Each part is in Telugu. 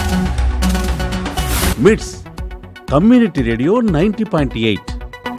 మిట్స్ community radio ninety point eight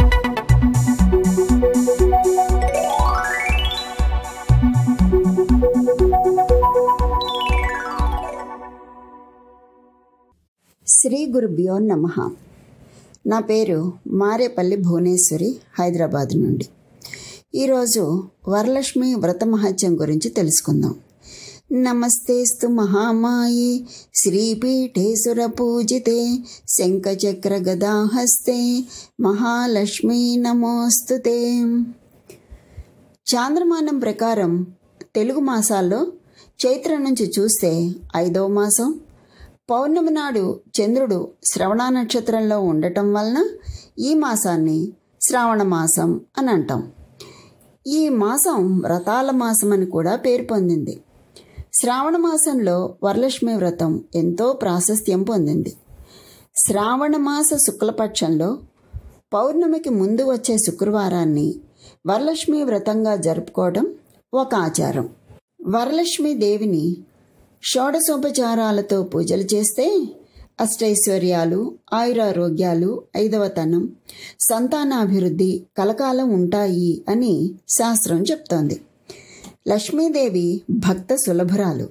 శ్రీ గురుభ్యో నమ నా పేరు మారేపల్లి భువనేశ్వరి హైదరాబాద్ నుండి ఈరోజు వరలక్ష్మి వ్రత మహత్యం గురించి తెలుసుకుందాం నమస్తేస్తు మహామాయి శ్రీపీఠే సురపూజితే శంఖచక్ర గదాహస్తే మహాలక్ష్మీ నమోస్తుతే చాంద్రమానం ప్రకారం తెలుగు మాసాల్లో చైత్ర నుంచి చూస్తే ఐదవ మాసం పౌర్ణమి నాడు చంద్రుడు శ్రవణ నక్షత్రంలో ఉండటం వలన ఈ మాసాన్ని శ్రావణ మాసం అని అంటాం ఈ మాసం వ్రతాల మాసం అని కూడా పేరు పొందింది శ్రావణ మాసంలో వరలక్ష్మి వ్రతం ఎంతో ప్రాశస్త్యం పొందింది శ్రావణ మాస శుక్లపక్షంలో పౌర్ణమికి ముందు వచ్చే శుక్రవారాన్ని వరలక్ష్మి వ్రతంగా జరుపుకోవడం ఒక ఆచారం వరలక్ష్మి దేవిని షోడశోపచారాలతో పూజలు చేస్తే అష్టైశ్వర్యాలు ఆయురారోగ్యాలు ఐదవతనం సంతానాభివృద్ధి కలకాలం ఉంటాయి అని శాస్త్రం చెప్తోంది లక్ష్మీదేవి భక్త సులభరాలు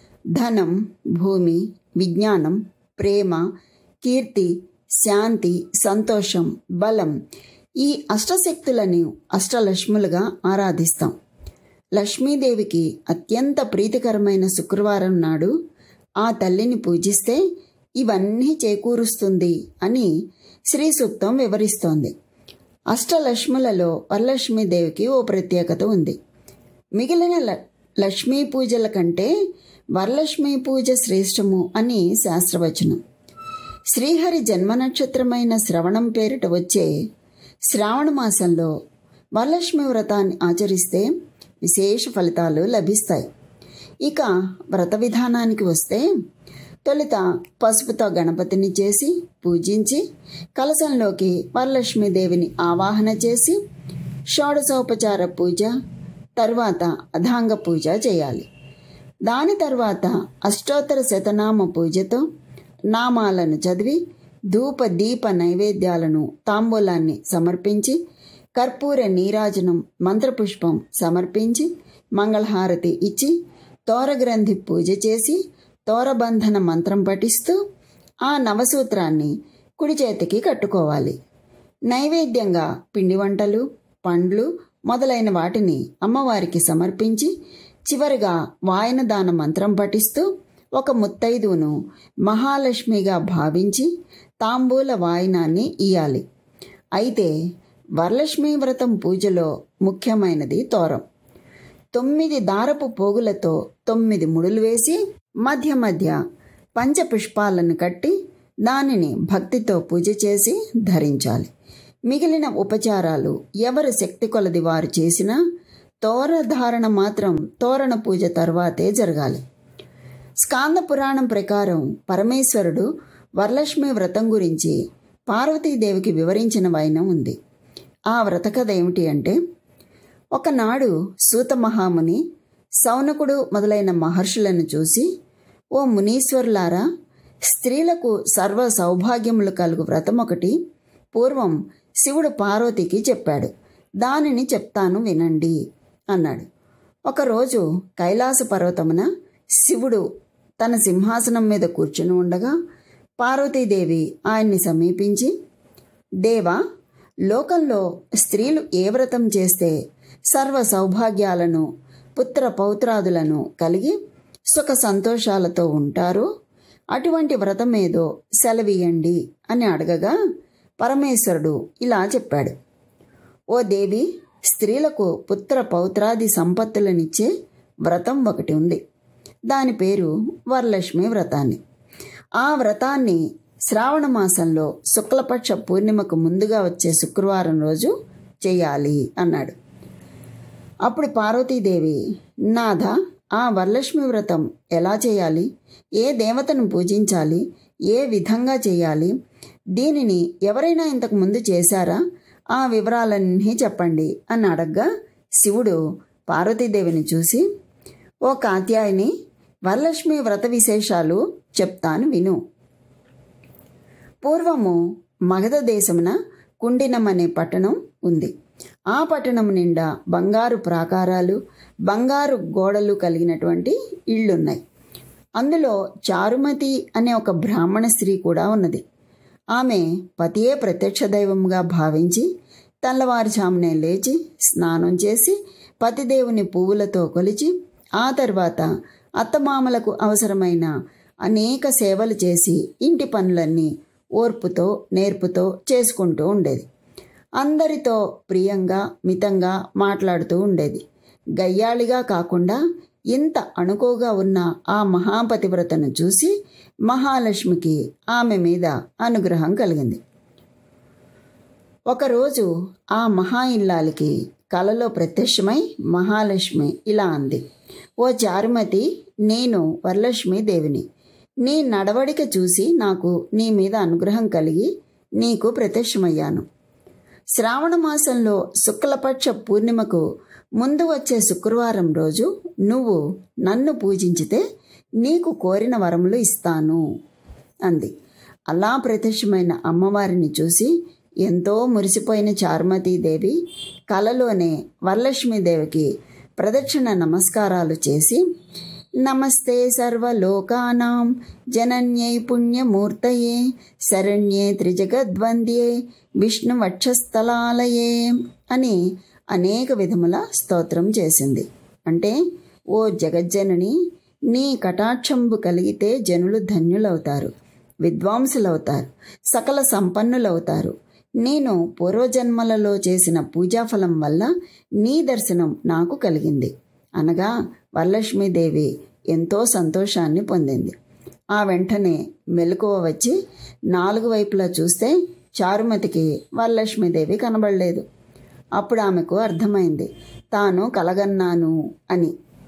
ధనం భూమి విజ్ఞానం ప్రేమ కీర్తి శాంతి సంతోషం బలం ఈ అష్టశక్తులను అష్టలక్ష్ములుగా ఆరాధిస్తాం లక్ష్మీదేవికి అత్యంత ప్రీతికరమైన శుక్రవారం నాడు ఆ తల్లిని పూజిస్తే ఇవన్నీ చేకూరుస్తుంది అని శ్రీ సూక్తం వివరిస్తోంది అష్టలక్ష్ములలో వరలక్ష్మీదేవికి ఓ ప్రత్యేకత ఉంది మిగిలిన ల లక్ష్మీ పూజల కంటే వరలక్ష్మీ పూజ శ్రేష్టము అని శాస్త్రవచనం శ్రీహరి జన్మ నక్షత్రమైన శ్రవణం పేరిట వచ్చే శ్రావణ మాసంలో వరలక్ష్మి వ్రతాన్ని ఆచరిస్తే విశేష ఫలితాలు లభిస్తాయి ఇక వ్రత విధానానికి వస్తే తొలుత పసుపుతో గణపతిని చేసి పూజించి కలశంలోకి వరలక్ష్మీదేవిని ఆవాహన చేసి షోడశోపచార పూజ తరువాత అధాంగ పూజ చేయాలి దాని తర్వాత అష్టోత్తర శతనామ పూజతో నామాలను చదివి ధూప దీప నైవేద్యాలను తాంబూలాన్ని సమర్పించి కర్పూర నీరాజనం మంత్రపుష్పం సమర్పించి మంగళహారతి ఇచ్చి తోరగ్రంథి పూజ చేసి తోరబంధన మంత్రం పఠిస్తూ ఆ నవసూత్రాన్ని కుడి చేతికి కట్టుకోవాలి నైవేద్యంగా పిండి వంటలు పండ్లు మొదలైన వాటిని అమ్మవారికి సమర్పించి చివరిగా వాయనదాన మంత్రం పఠిస్తూ ఒక ముత్తైదువును మహాలక్ష్మిగా భావించి తాంబూల వాయనాన్ని ఇయ్యాలి అయితే వరలక్ష్మీ వ్రతం పూజలో ముఖ్యమైనది తోరం తొమ్మిది దారపు పోగులతో తొమ్మిది ముడులు వేసి మధ్య మధ్య పంచపుష్పాలను కట్టి దానిని భక్తితో పూజ చేసి ధరించాలి మిగిలిన ఉపచారాలు ఎవరి శక్తి కొలది వారు చేసినా తోర ధారణ మాత్రం తోరణ పూజ తర్వాతే జరగాలి స్కాంద పురాణం ప్రకారం పరమేశ్వరుడు వరలక్ష్మి వ్రతం గురించి పార్వతీదేవికి వివరించిన వైనం ఉంది ఆ వ్రత కథ ఏమిటి అంటే ఒకనాడు సూత మహాముని సౌనకుడు మొదలైన మహర్షులను చూసి ఓ మునీశ్వరులారా స్త్రీలకు సర్వ సౌభాగ్యములు కలుగు వ్రతం ఒకటి పూర్వం శివుడు పార్వతికి చెప్పాడు దానిని చెప్తాను వినండి అన్నాడు ఒకరోజు కైలాస పర్వతమున శివుడు తన సింహాసనం మీద కూర్చుని ఉండగా పార్వతీదేవి ఆయన్ని సమీపించి దేవా లోకంలో స్త్రీలు ఏ వ్రతం చేస్తే సర్వ సౌభాగ్యాలను పుత్ర పౌత్రాదులను కలిగి సుఖ సంతోషాలతో ఉంటారో అటువంటి వ్రతమేదో సెలవీయండి అని అడగగా పరమేశ్వరుడు ఇలా చెప్పాడు ఓ దేవి స్త్రీలకు పుత్ర పౌత్రాది సంపత్తులనిచ్చే వ్రతం ఒకటి ఉంది దాని పేరు వరలక్ష్మి వ్రతాన్ని ఆ వ్రతాన్ని శ్రావణ మాసంలో శుక్లపక్ష పూర్ణిమకు ముందుగా వచ్చే శుక్రవారం రోజు చేయాలి అన్నాడు అప్పుడు పార్వతీదేవి నాథ ఆ వరలక్ష్మి వ్రతం ఎలా చేయాలి ఏ దేవతను పూజించాలి ఏ విధంగా చేయాలి దీనిని ఎవరైనా ఇంతకు ముందు చేశారా ఆ వివరాలన్నీ చెప్పండి అని అడగ్గా శివుడు పార్వతీదేవిని చూసి ఓ కాత్యాయని వరలక్ష్మి వ్రత విశేషాలు చెప్తాను విను పూర్వము మగధ దేశమున కుండినం అనే పట్టణం ఉంది ఆ పట్టణం నిండా బంగారు ప్రాకారాలు బంగారు గోడలు కలిగినటువంటి ఇళ్ళున్నాయి అందులో చారుమతి అనే ఒక బ్రాహ్మణ స్త్రీ కూడా ఉన్నది ఆమె పతియే ప్రత్యక్ష దైవంగా భావించి తెల్లవారుజామునే లేచి స్నానం చేసి పతిదేవుని పువ్వులతో కొలిచి ఆ తర్వాత అత్తమామలకు అవసరమైన అనేక సేవలు చేసి ఇంటి పనులన్నీ ఓర్పుతో నేర్పుతో చేసుకుంటూ ఉండేది అందరితో ప్రియంగా మితంగా మాట్లాడుతూ ఉండేది గయ్యాళిగా కాకుండా ఇంత అణుకోగా ఉన్న ఆ మహాపతివ్రతను చూసి మహాలక్ష్మికి ఆమె మీద అనుగ్రహం కలిగింది ఒకరోజు ఆ మహా ఇల్లాలికి కలలో ప్రత్యక్షమై మహాలక్ష్మి ఇలా అంది ఓ చారుమతి నేను వరలక్ష్మి దేవిని నీ నడవడిక చూసి నాకు నీ మీద అనుగ్రహం కలిగి నీకు ప్రత్యక్షమయ్యాను శ్రావణ మాసంలో శుక్లపక్ష పూర్ణిమకు ముందు వచ్చే శుక్రవారం రోజు నువ్వు నన్ను పూజించితే నీకు కోరిన వరములు ఇస్తాను అంది అలా ప్రత్యక్షమైన అమ్మవారిని చూసి ఎంతో మురిసిపోయిన చారుమతీదేవి కలలోనే వరలక్ష్మీదేవికి ప్రదక్షిణ నమస్కారాలు చేసి నమస్తే సర్వలోకానాం జనన్యై పుణ్యమూర్తయే శరణ్యే త్రిజగద్వంద్యే విష్ణువక్షస్థలాలయే అని అనేక విధముల స్తోత్రం చేసింది అంటే ఓ జగజ్జనని నీ కటాక్షంబు కలిగితే జనులు ధన్యులవుతారు విద్వాంసులవుతారు సకల సంపన్నులవుతారు నేను పూర్వజన్మలలో చేసిన పూజాఫలం వల్ల నీ దర్శనం నాకు కలిగింది అనగా వరలక్ష్మీదేవి ఎంతో సంతోషాన్ని పొందింది ఆ వెంటనే మెలకువ వచ్చి నాలుగు వైపులా చూస్తే చారుమతికి వరలక్ష్మీదేవి కనబడలేదు అప్పుడు ఆమెకు అర్థమైంది తాను కలగన్నాను అని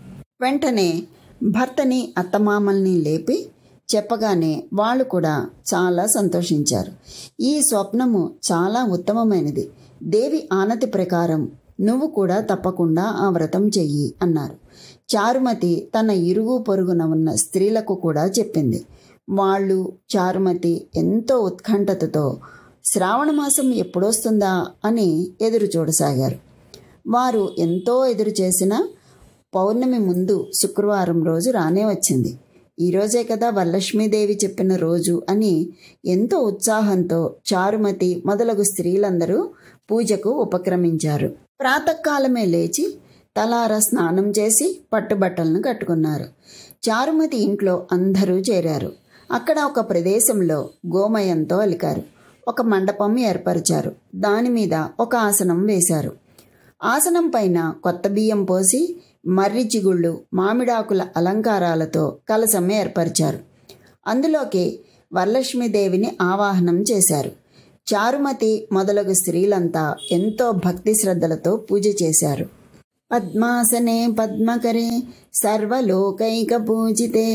వెంటనే భర్తని అత్తమామల్ని లేపి చెప్పగానే వాళ్ళు కూడా చాలా సంతోషించారు ఈ స్వప్నము చాలా ఉత్తమమైనది దేవి ఆనతి ప్రకారం నువ్వు కూడా తప్పకుండా ఆ వ్రతం చెయ్యి అన్నారు చారుమతి తన ఇరుగు పొరుగున ఉన్న స్త్రీలకు కూడా చెప్పింది వాళ్ళు చారుమతి ఎంతో ఉత్కంఠతతో శ్రావణ మాసం ఎప్పుడొస్తుందా అని ఎదురు చూడసాగారు వారు ఎంతో ఎదురు చేసిన పౌర్ణమి ముందు శుక్రవారం రోజు రానే వచ్చింది ఈరోజే కదా వరలక్ష్మీదేవి చెప్పిన రోజు అని ఎంతో ఉత్సాహంతో చారుమతి మొదలగు స్త్రీలందరూ పూజకు ఉపక్రమించారు ప్రాతకాలమే లేచి తలార స్నానం చేసి పట్టుబట్టలను కట్టుకున్నారు చారుమతి ఇంట్లో అందరూ చేరారు అక్కడ ఒక ప్రదేశంలో గోమయంతో అలికారు ఒక మండపం ఏర్పరిచారు దాని మీద ఒక ఆసనం వేశారు ఆసనం పైన కొత్త బియ్యం పోసి మర్రి చిగుళ్ళు మామిడాకుల అలంకారాలతో కలసం ఏర్పరిచారు అందులోకి వరలక్ష్మీదేవిని ఆవాహనం చేశారు చారుమతి మొదలగు స్త్రీలంతా ఎంతో భక్తి శ్రద్ధలతో పూజ చేశారు పద్మాసనే పద్మకరే సర్వలోకైక పూజితే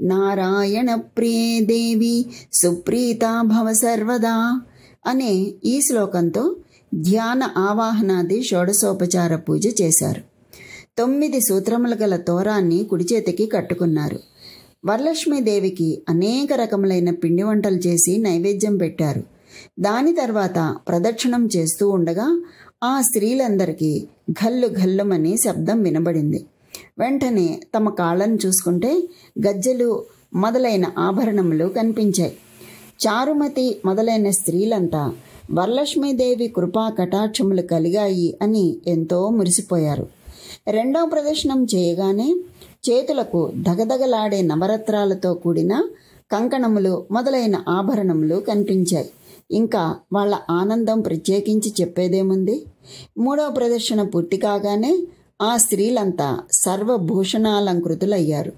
నారాయణ ప్రియే దేవి సుప్రీతా భవ సర్వదా అనే ఈ శ్లోకంతో ధ్యాన ఆవాహనాది షోడశోపచార పూజ చేశారు తొమ్మిది సూత్రములు గల తోరాన్ని కుడి చేతికి కట్టుకున్నారు వరలక్ష్మీదేవికి అనేక రకములైన పిండి వంటలు చేసి నైవేద్యం పెట్టారు దాని తర్వాత ప్రదక్షిణం చేస్తూ ఉండగా ఆ స్త్రీలందరికీ ఘల్లు ఘల్లుమని శబ్దం వినబడింది వెంటనే తమ కాళ్ళను చూసుకుంటే గజ్జెలు మొదలైన ఆభరణములు కనిపించాయి చారుమతి మొదలైన స్త్రీలంతా వరలక్ష్మీదేవి కృపా కటాక్షములు కలిగాయి అని ఎంతో మురిసిపోయారు రెండవ ప్రదర్శనం చేయగానే చేతులకు దగదగలాడే నవరత్నాలతో కూడిన కంకణములు మొదలైన ఆభరణములు కనిపించాయి ఇంకా వాళ్ళ ఆనందం ప్రత్యేకించి చెప్పేదేముంది మూడవ ప్రదర్శన పూర్తి కాగానే ఆ స్త్రీలంతా సర్వభూషణాలంకృతులయ్యారు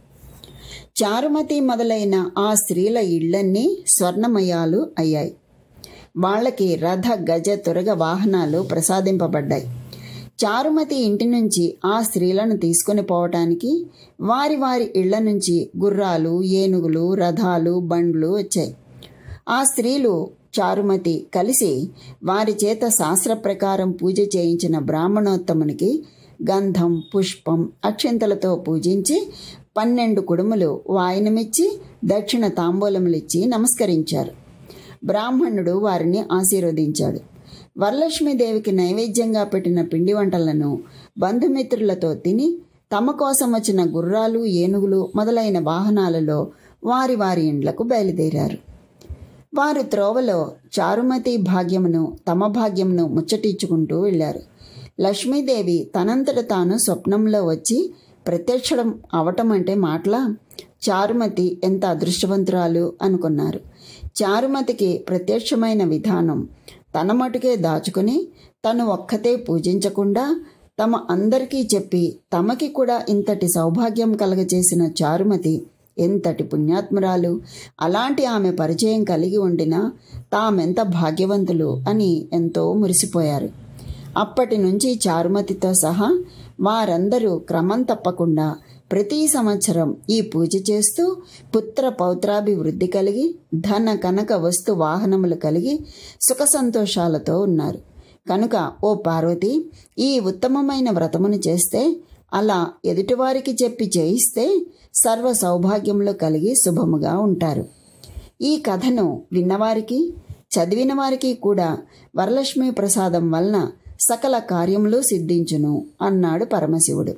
చారుమతి మొదలైన ఆ స్త్రీల ఇళ్లన్నీ స్వర్ణమయాలు అయ్యాయి వాళ్ళకి రథ గజ తురగ వాహనాలు ప్రసాదింపబడ్డాయి చారుమతి ఇంటి నుంచి ఆ స్త్రీలను తీసుకుని పోవటానికి వారి వారి ఇళ్ల నుంచి గుర్రాలు ఏనుగులు రథాలు బండ్లు వచ్చాయి ఆ స్త్రీలు చారుమతి కలిసి వారి చేత శాస్త్ర ప్రకారం పూజ చేయించిన బ్రాహ్మణోత్తమునికి గంధం పుష్పం అక్షింతలతో పూజించి పన్నెండు కుడుములు వాయనమిచ్చి దక్షిణ తాంబూలములిచ్చి నమస్కరించారు బ్రాహ్మణుడు వారిని ఆశీర్వదించాడు వరలక్ష్మీదేవికి నైవేద్యంగా పెట్టిన పిండి వంటలను బంధుమిత్రులతో తిని తమ కోసం వచ్చిన గుర్రాలు ఏనుగులు మొదలైన వాహనాలలో వారి వారి ఇండ్లకు బయలుదేరారు వారు త్రోవలో చారుమతి భాగ్యమును తమ భాగ్యమును ముచ్చటించుకుంటూ వెళ్ళారు లక్ష్మీదేవి తనంతట తాను స్వప్నంలో వచ్చి ప్రత్యక్షం అవటం అంటే మాటలా చారుమతి ఎంత అదృష్టవంతురాలు అనుకున్నారు చారుమతికి ప్రత్యక్షమైన విధానం తన మటుకే దాచుకుని తను ఒక్కతే పూజించకుండా తమ అందరికీ చెప్పి తమకి కూడా ఇంతటి సౌభాగ్యం కలగజేసిన చారుమతి ఎంతటి పుణ్యాత్మురాలు అలాంటి ఆమె పరిచయం కలిగి ఉండినా తామెంత భాగ్యవంతులు అని ఎంతో మురిసిపోయారు అప్పటి నుంచి చారుమతితో సహా వారందరూ క్రమం తప్పకుండా ప్రతి సంవత్సరం ఈ పూజ చేస్తూ పుత్ర పౌత్రాభివృద్ధి కలిగి ధన కనక వస్తు వాహనములు కలిగి సుఖ సంతోషాలతో ఉన్నారు కనుక ఓ పార్వతి ఈ ఉత్తమమైన వ్రతమును చేస్తే అలా ఎదుటివారికి చెప్పి చేయిస్తే సర్వ సౌభాగ్యములు కలిగి శుభముగా ఉంటారు ఈ కథను విన్నవారికి చదివిన వారికి కూడా వరలక్ష్మి ప్రసాదం వలన సకల కార్యములు సిద్ధించును అన్నాడు పరమశివుడు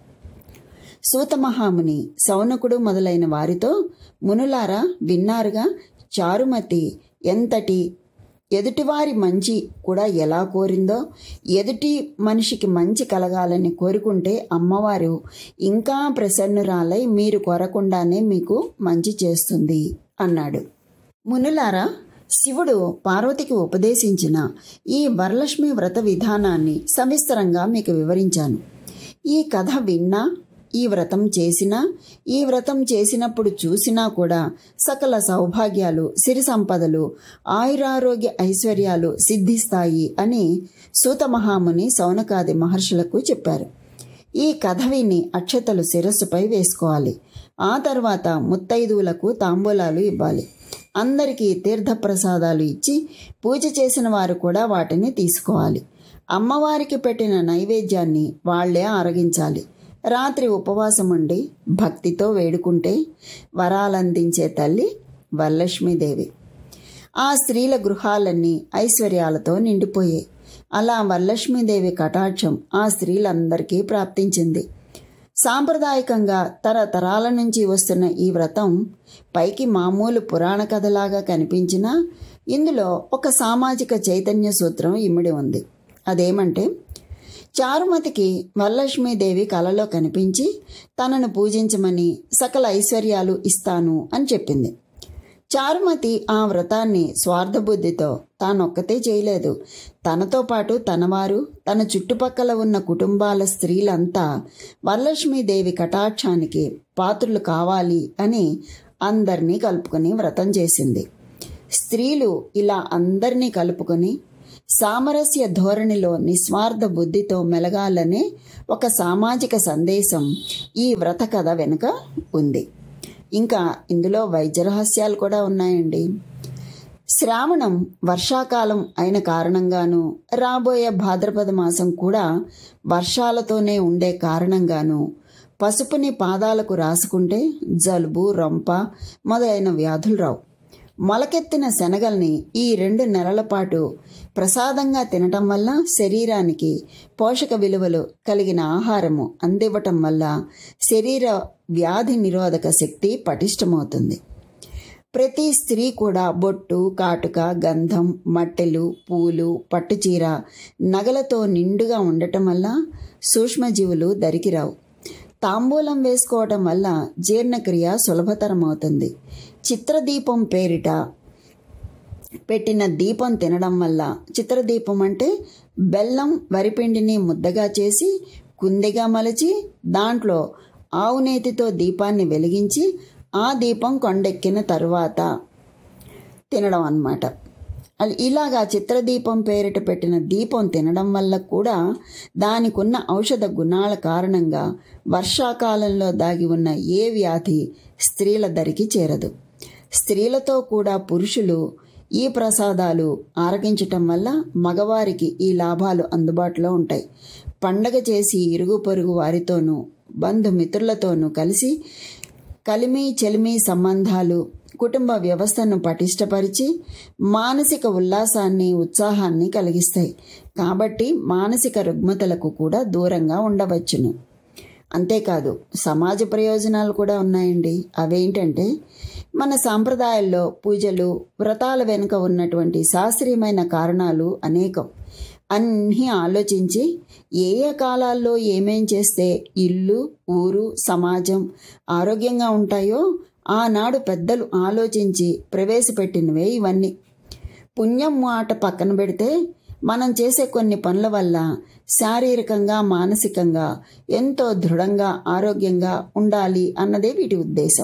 సూతమహాముని సౌనకుడు మొదలైన వారితో మునులారా విన్నారుగా చారుమతి ఎంతటి ఎదుటివారి మంచి కూడా ఎలా కోరిందో ఎదుటి మనిషికి మంచి కలగాలని కోరుకుంటే అమ్మవారు ఇంకా ప్రసన్నురాలై మీరు కోరకుండానే మీకు మంచి చేస్తుంది అన్నాడు మునులారా శివుడు పార్వతికి ఉపదేశించిన ఈ వరలక్ష్మి వ్రత విధానాన్ని సవిస్తరంగా మీకు వివరించాను ఈ కథ విన్నా ఈ వ్రతం చేసినా ఈ వ్రతం చేసినప్పుడు చూసినా కూడా సకల సౌభాగ్యాలు సిరి సంపదలు ఆయురారోగ్య ఐశ్వర్యాలు సిద్ధిస్తాయి అని సూత మహాముని సౌనకాది మహర్షులకు చెప్పారు ఈ కథ విని అక్షతలు శిరస్సుపై వేసుకోవాలి ఆ తర్వాత ముత్తైదువులకు తాంబూలాలు ఇవ్వాలి అందరికీ తీర్థప్రసాదాలు ఇచ్చి పూజ చేసిన వారు కూడా వాటిని తీసుకోవాలి అమ్మవారికి పెట్టిన నైవేద్యాన్ని వాళ్లే ఆరగించాలి రాత్రి ఉపవాసం ఉండి భక్తితో వేడుకుంటే వరాలందించే తల్లి వరలక్ష్మీదేవి ఆ స్త్రీల గృహాలన్నీ ఐశ్వర్యాలతో నిండిపోయాయి అలా వరలక్ష్మీదేవి కటాక్షం ఆ స్త్రీలందరికీ ప్రాప్తించింది సాంప్రదాయకంగా తరతరాల నుంచి వస్తున్న ఈ వ్రతం పైకి మామూలు పురాణ కథలాగా కనిపించినా ఇందులో ఒక సామాజిక చైతన్య సూత్రం ఇమిడి ఉంది అదేమంటే చారుమతికి వరలక్ష్మీదేవి కలలో కనిపించి తనను పూజించమని సకల ఐశ్వర్యాలు ఇస్తాను అని చెప్పింది చారుమతి ఆ వ్రతాన్ని స్వార్థబుద్ధితో తానొక్కతే చేయలేదు తనతో పాటు తనవారు తన చుట్టుపక్కల ఉన్న కుటుంబాల స్త్రీలంతా వరలక్ష్మీదేవి కటాక్షానికి పాత్రులు కావాలి అని అందరినీ కలుపుకొని వ్రతం చేసింది స్త్రీలు ఇలా అందరినీ కలుపుకొని సామరస్య ధోరణిలో నిస్వార్థ బుద్ధితో మెలగాలనే ఒక సామాజిక సందేశం ఈ వ్రత కథ వెనుక ఉంది ఇంకా ఇందులో వైద్య రహస్యాలు కూడా ఉన్నాయండి శ్రావణం వర్షాకాలం అయిన కారణంగాను రాబోయే భాద్రపద మాసం కూడా వర్షాలతోనే ఉండే కారణంగాను పసుపుని పాదాలకు రాసుకుంటే జలుబు రొంప మొదలైన వ్యాధులు రావు మొలకెత్తిన శనగల్ని ఈ రెండు నెలల పాటు ప్రసాదంగా తినటం వల్ల శరీరానికి పోషక విలువలు కలిగిన ఆహారము అందివ్వటం వల్ల శరీర వ్యాధి నిరోధక శక్తి పటిష్టమవుతుంది ప్రతి స్త్రీ కూడా బొట్టు కాటుక గంధం మట్టెలు పూలు పట్టుచీర నగలతో నిండుగా ఉండటం వల్ల సూక్ష్మజీవులు దరికిరావు తాంబూలం వేసుకోవడం వల్ల జీర్ణక్రియ సులభతరం అవుతుంది చిత్రదీపం పేరిట పెట్టిన దీపం తినడం వల్ల చిత్రదీపం అంటే బెల్లం వరిపిండిని ముద్దగా చేసి కుందిగా మలచి దాంట్లో ఆవునేతితో దీపాన్ని వెలిగించి ఆ దీపం కొండెక్కిన తరువాత తినడం అన్నమాట ఇలాగా చిత్రదీపం పేరిట పెట్టిన దీపం తినడం వల్ల కూడా దానికున్న ఔషధ గుణాల కారణంగా వర్షాకాలంలో దాగి ఉన్న ఏ వ్యాధి స్త్రీల దరికి చేరదు స్త్రీలతో కూడా పురుషులు ఈ ప్రసాదాలు ఆరగించటం వల్ల మగవారికి ఈ లాభాలు అందుబాటులో ఉంటాయి పండగ చేసి ఇరుగు పొరుగు వారితోనూ బంధుమిత్రులతోనూ కలిసి కలిమి చెలిమి సంబంధాలు కుటుంబ వ్యవస్థను పటిష్టపరిచి మానసిక ఉల్లాసాన్ని ఉత్సాహాన్ని కలిగిస్తాయి కాబట్టి మానసిక రుగ్మతలకు కూడా దూరంగా ఉండవచ్చును అంతేకాదు సమాజ ప్రయోజనాలు కూడా ఉన్నాయండి అవేంటంటే మన సాంప్రదాయాల్లో పూజలు వ్రతాల వెనుక ఉన్నటువంటి శాస్త్రీయమైన కారణాలు అనేకం అన్నీ ఆలోచించి ఏ ఏ కాలాల్లో ఏమేం చేస్తే ఇల్లు ఊరు సమాజం ఆరోగ్యంగా ఉంటాయో ఆనాడు పెద్దలు ఆలోచించి ప్రవేశపెట్టినవే ఇవన్నీ పుణ్యం మాట పక్కన పెడితే మనం చేసే కొన్ని పనుల వల్ల శారీరకంగా మానసికంగా ఎంతో దృఢంగా ఆరోగ్యంగా ఉండాలి అన్నదే వీటి ఉద్దేశం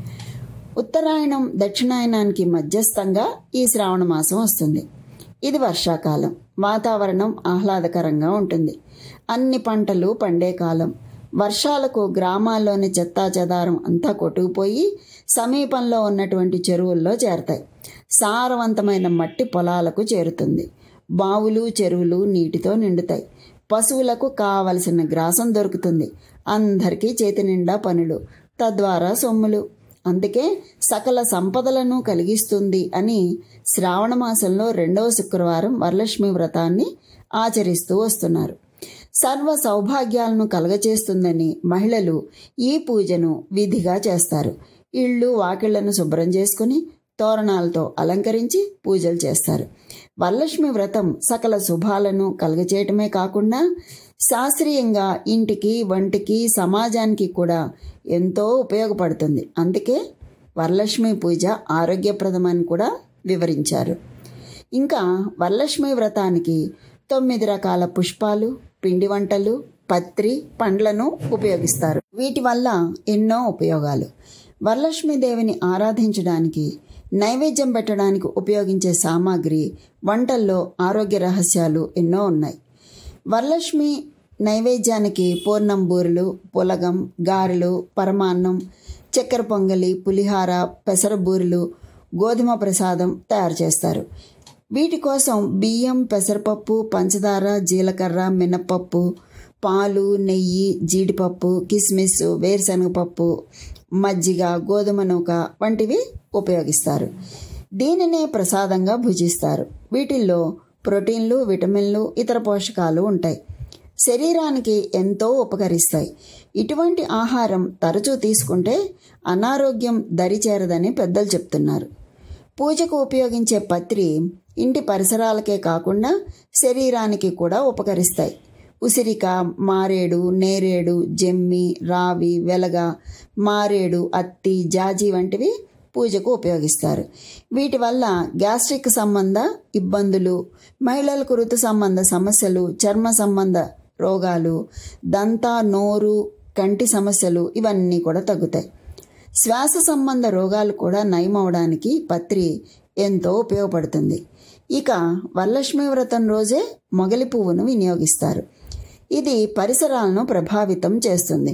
ఉత్తరాయణం దక్షిణాయనానికి మధ్యస్థంగా ఈ శ్రావణ మాసం వస్తుంది ఇది వర్షాకాలం వాతావరణం ఆహ్లాదకరంగా ఉంటుంది అన్ని పంటలు పండే కాలం వర్షాలకు గ్రామాల్లోని చెత్తా చెదారం అంతా కొట్టుకుపోయి సమీపంలో ఉన్నటువంటి చెరువుల్లో చేరతాయి సారవంతమైన మట్టి పొలాలకు చేరుతుంది బావులు చెరువులు నీటితో నిండుతాయి పశువులకు కావలసిన గ్రాసం దొరుకుతుంది అందరికీ చేతి నిండా పనులు తద్వారా సొమ్ములు అందుకే సకల సంపదలను కలిగిస్తుంది అని శ్రావణ మాసంలో రెండవ శుక్రవారం వరలక్ష్మి వ్రతాన్ని ఆచరిస్తూ వస్తున్నారు సర్వ సౌభాగ్యాలను కలగచేస్తుందని మహిళలు ఈ పూజను విధిగా చేస్తారు ఇళ్ళు వాకిళ్లను శుభ్రం చేసుకుని తోరణాలతో అలంకరించి పూజలు చేస్తారు వరలక్ష్మి వ్రతం సకల శుభాలను కలగచేయటమే కాకుండా శాస్త్రీయంగా ఇంటికి వంటికి సమాజానికి కూడా ఎంతో ఉపయోగపడుతుంది అందుకే వరలక్ష్మి పూజ ఆరోగ్యప్రదమని కూడా వివరించారు ఇంకా వరలక్ష్మి వ్రతానికి తొమ్మిది రకాల పుష్పాలు పిండి వంటలు పత్రి పండ్లను ఉపయోగిస్తారు వీటి వల్ల ఎన్నో ఉపయోగాలు వరలక్ష్మీదేవిని ఆరాధించడానికి నైవేద్యం పెట్టడానికి ఉపయోగించే సామాగ్రి వంటల్లో ఆరోగ్య రహస్యాలు ఎన్నో ఉన్నాయి వరలక్ష్మి నైవేద్యానికి పూర్ణంబూరులు పులగం గారెలు పరమాన్నం చక్కెర పొంగలి పులిహార పెసరబూరెలు గోధుమ ప్రసాదం తయారు చేస్తారు వీటి కోసం బియ్యం పెసరపప్పు పంచదార జీలకర్ర మినప్పప్పు పాలు నెయ్యి జీడిపప్పు కిస్మిస్ వేరుశనగపప్పు మజ్జిగ గోధుమ నూక వంటివి ఉపయోగిస్తారు దీనినే ప్రసాదంగా భుజిస్తారు వీటిల్లో ప్రోటీన్లు విటమిన్లు ఇతర పోషకాలు ఉంటాయి శరీరానికి ఎంతో ఉపకరిస్తాయి ఇటువంటి ఆహారం తరచూ తీసుకుంటే అనారోగ్యం దరిచేరదని పెద్దలు చెప్తున్నారు పూజకు ఉపయోగించే పత్రి ఇంటి పరిసరాలకే కాకుండా శరీరానికి కూడా ఉపకరిస్తాయి ఉసిరిక మారేడు నేరేడు జమ్మి రావి వెలగ మారేడు అత్తి జాజి వంటివి పూజకు ఉపయోగిస్తారు వీటి వల్ల గ్యాస్ట్రిక్ సంబంధ ఇబ్బందులు మహిళలకు ఋతు సంబంధ సమస్యలు చర్మ సంబంధ రోగాలు దంత నోరు కంటి సమస్యలు ఇవన్నీ కూడా తగ్గుతాయి శ్వాస సంబంధ రోగాలు కూడా నయమవడానికి పత్రి ఎంతో ఉపయోగపడుతుంది ఇక వరలక్ష్మి వ్రతం రోజే మొగలి పువ్వును వినియోగిస్తారు ఇది పరిసరాలను ప్రభావితం చేస్తుంది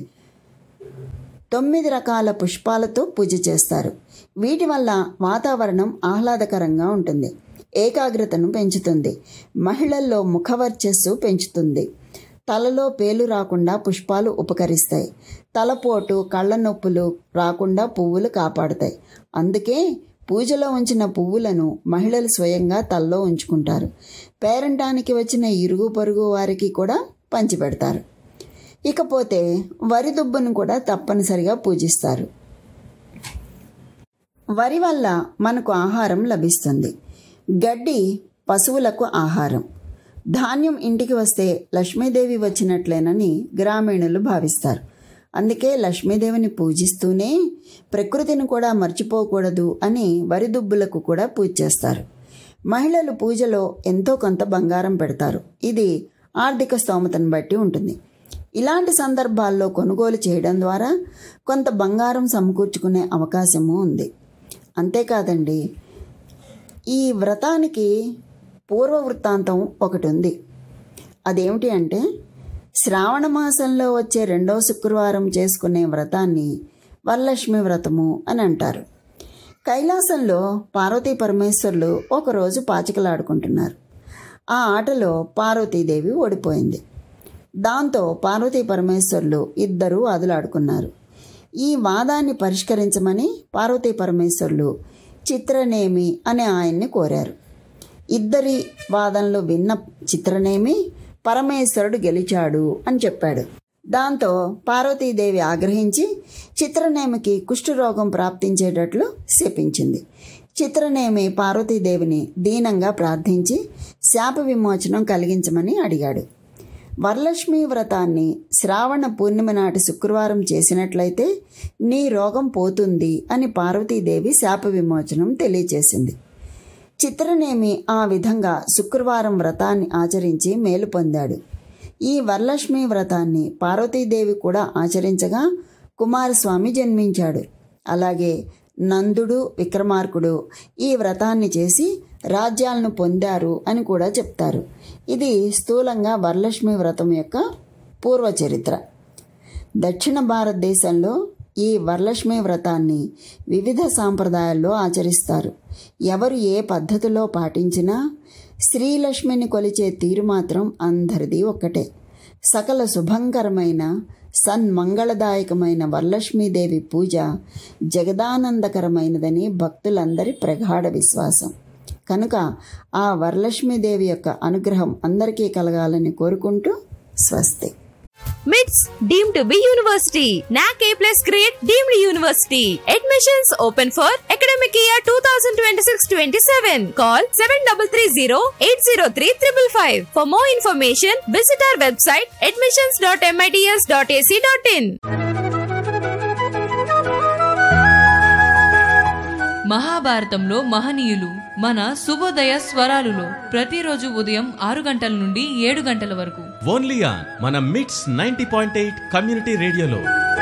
తొమ్మిది రకాల పుష్పాలతో పూజ చేస్తారు వీటి వల్ల వాతావరణం ఆహ్లాదకరంగా ఉంటుంది ఏకాగ్రతను పెంచుతుంది మహిళల్లో ముఖవర్చస్సు పెంచుతుంది తలలో పేలు రాకుండా పుష్పాలు ఉపకరిస్తాయి తలపోటు కళ్ళ నొప్పులు రాకుండా పువ్వులు కాపాడుతాయి అందుకే పూజలో ఉంచిన పువ్వులను మహిళలు స్వయంగా తలలో ఉంచుకుంటారు పేరంటానికి వచ్చిన ఇరుగు పొరుగు వారికి కూడా పంచిపెడతారు ఇకపోతే వరి దుబ్బను కూడా తప్పనిసరిగా పూజిస్తారు వరి వల్ల మనకు ఆహారం లభిస్తుంది గడ్డి పశువులకు ఆహారం ధాన్యం ఇంటికి వస్తే లక్ష్మీదేవి వచ్చినట్లేనని గ్రామీణులు భావిస్తారు అందుకే లక్ష్మీదేవిని పూజిస్తూనే ప్రకృతిని కూడా మర్చిపోకూడదు అని వరి దుబ్బులకు కూడా పూజ చేస్తారు మహిళలు పూజలో ఎంతో కొంత బంగారం పెడతారు ఇది ఆర్థిక స్తోమతను బట్టి ఉంటుంది ఇలాంటి సందర్భాల్లో కొనుగోలు చేయడం ద్వారా కొంత బంగారం సమకూర్చుకునే అవకాశము ఉంది అంతేకాదండి ఈ వ్రతానికి పూర్వ వృత్తాంతం ఒకటి ఉంది అదేమిటి అంటే శ్రావణ మాసంలో వచ్చే రెండవ శుక్రవారం చేసుకునే వ్రతాన్ని వరలక్ష్మి వ్రతము అని అంటారు కైలాసంలో పార్వతీ పరమేశ్వరులు ఒకరోజు పాచికలాడుకుంటున్నారు ఆ ఆటలో పార్వతీదేవి ఓడిపోయింది దాంతో పార్వతీ పరమేశ్వరులు ఇద్దరూ అదులాడుకున్నారు ఈ వాదాన్ని పరిష్కరించమని పార్వతీ పరమేశ్వరులు చిత్రనేమి అనే ఆయన్ని కోరారు ఇద్దరి వాదనలు విన్న చిత్రనేమి పరమేశ్వరుడు గెలిచాడు అని చెప్పాడు దాంతో పార్వతీదేవి ఆగ్రహించి చిత్రనేమికి కుష్ఠరోగం ప్రాప్తించేటట్లు శపించింది చిత్రనేమి పార్వతీదేవిని దీనంగా ప్రార్థించి శాప విమోచనం కలిగించమని అడిగాడు వరలక్ష్మి వ్రతాన్ని శ్రావణ పూర్ణిమ నాటి శుక్రవారం చేసినట్లయితే నీ రోగం పోతుంది అని పార్వతీదేవి శాప విమోచనం తెలియచేసింది చిత్రనేమి ఆ విధంగా శుక్రవారం వ్రతాన్ని ఆచరించి మేలు పొందాడు ఈ వరలక్ష్మి వ్రతాన్ని పార్వతీదేవి కూడా ఆచరించగా కుమారస్వామి జన్మించాడు అలాగే నందుడు విక్రమార్కుడు ఈ వ్రతాన్ని చేసి రాజ్యాలను పొందారు అని కూడా చెప్తారు ఇది స్థూలంగా వరలక్ష్మి వ్రతం యొక్క పూర్వ చరిత్ర దక్షిణ భారతదేశంలో ఈ వరలక్ష్మి వ్రతాన్ని వివిధ సాంప్రదాయాల్లో ఆచరిస్తారు ఎవరు ఏ పద్ధతిలో పాటించినా శ్రీలక్ష్మిని కొలిచే తీరు మాత్రం అందరిది ఒక్కటే సకల శుభంకరమైన సన్మంగళదాయకమైన వరలక్ష్మీదేవి పూజ జగదానందకరమైనదని భక్తులందరి ప్రగాఢ విశ్వాసం కనుక ఆ వరలక్ష్మీదేవి యొక్క అనుగ్రహం అందరికీ కలగాలని కోరుకుంటూ స్వస్తి MITS deemed to be university. NAC A plus grade deemed university. Admissions open for academic year 2026-27. Call 7330-803-555. For more information, visit our website admissions.mits.ac.in. మహాభారతంలో మహనీయులు మన శుభోదయ స్వరాలులో ప్రతిరోజు ఉదయం ఆరు గంటల నుండి ఏడు గంటల వరకు ఓన్లీ ఆన్ మన MITS ninety point eight community రేడియోలో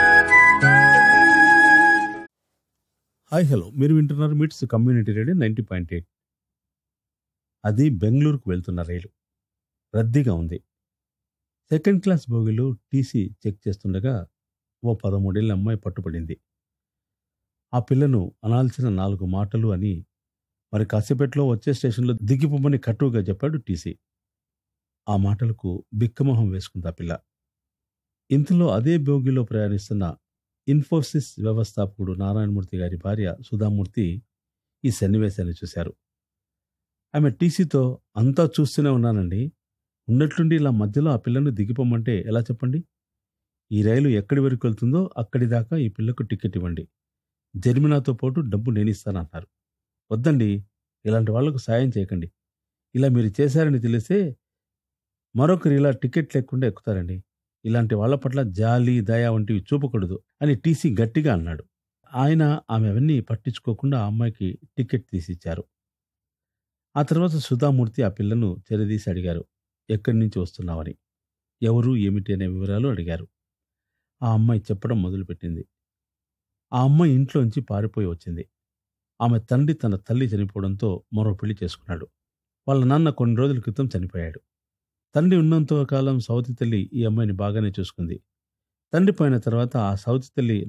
హాయ్ హలో మీరు వింటున్నారు MITS community radio ninety point eight అది బెంగళూరుకు వెళ్తున్న రైలు రద్దీగా ఉంది సెకండ్ క్లాస్ బోగిలో టీసీ చెక్ చేస్తుండగా ఓ పదమూడేళ్ళ అమ్మాయి పట్టుపడింది ఆ పిల్లను అనాల్సిన నాలుగు మాటలు అని మరి కాసేపట్లో వచ్చే స్టేషన్లో దిగిపోమని కట్టుగా చెప్పాడు టీసీ ఆ మాటలకు బిక్కమొహం వేసుకుంది ఆ పిల్ల ఇంతలో అదే బోగిలో ప్రయాణిస్తున్న ఇన్ఫోసిస్ వ్యవస్థాపకుడు నారాయణమూర్తి గారి భార్య సుధామూర్తి ఈ సన్నివేశాన్ని చూశారు ఆమె టీసీతో అంతా చూస్తూనే ఉన్నానండి ఉన్నట్లుండి ఇలా మధ్యలో ఆ పిల్లను దిగిపోమంటే ఎలా చెప్పండి ఈ రైలు ఎక్కడి వరకు వెళ్తుందో అక్కడి దాకా ఈ పిల్లకు టికెట్ ఇవ్వండి జరిమినాతో పాటు డబ్బు నేనిస్తానన్నారు వద్దండి ఇలాంటి వాళ్లకు సాయం చేయకండి ఇలా మీరు చేశారని తెలిస్తే మరొకరు ఇలా టికెట్ లేకుండా ఎక్కుతారండి ఇలాంటి వాళ్ళ పట్ల జాలి దయ వంటివి చూపకూడదు అని టీసీ గట్టిగా అన్నాడు ఆయన ఆమె అవన్నీ పట్టించుకోకుండా ఆ అమ్మాయికి టికెట్ తీసిచ్చారు ఆ తర్వాత సుధామూర్తి ఆ పిల్లను చెరదీసి అడిగారు ఎక్కడి నుంచి వస్తున్నావని ఎవరు ఏమిటి అనే వివరాలు అడిగారు ఆ అమ్మాయి చెప్పడం మొదలుపెట్టింది ఆ అమ్మాయి ఇంట్లోంచి పారిపోయి వచ్చింది ఆమె తండ్రి తన తల్లి చనిపోవడంతో మరో పెళ్లి చేసుకున్నాడు వాళ్ళ నాన్న కొన్ని రోజుల క్రితం చనిపోయాడు తండ్రి ఉన్నంత కాలం సౌతి తల్లి ఈ అమ్మాయిని బాగానే చూసుకుంది తండ్రి పోయిన తర్వాత ఆ సౌతి తల్లి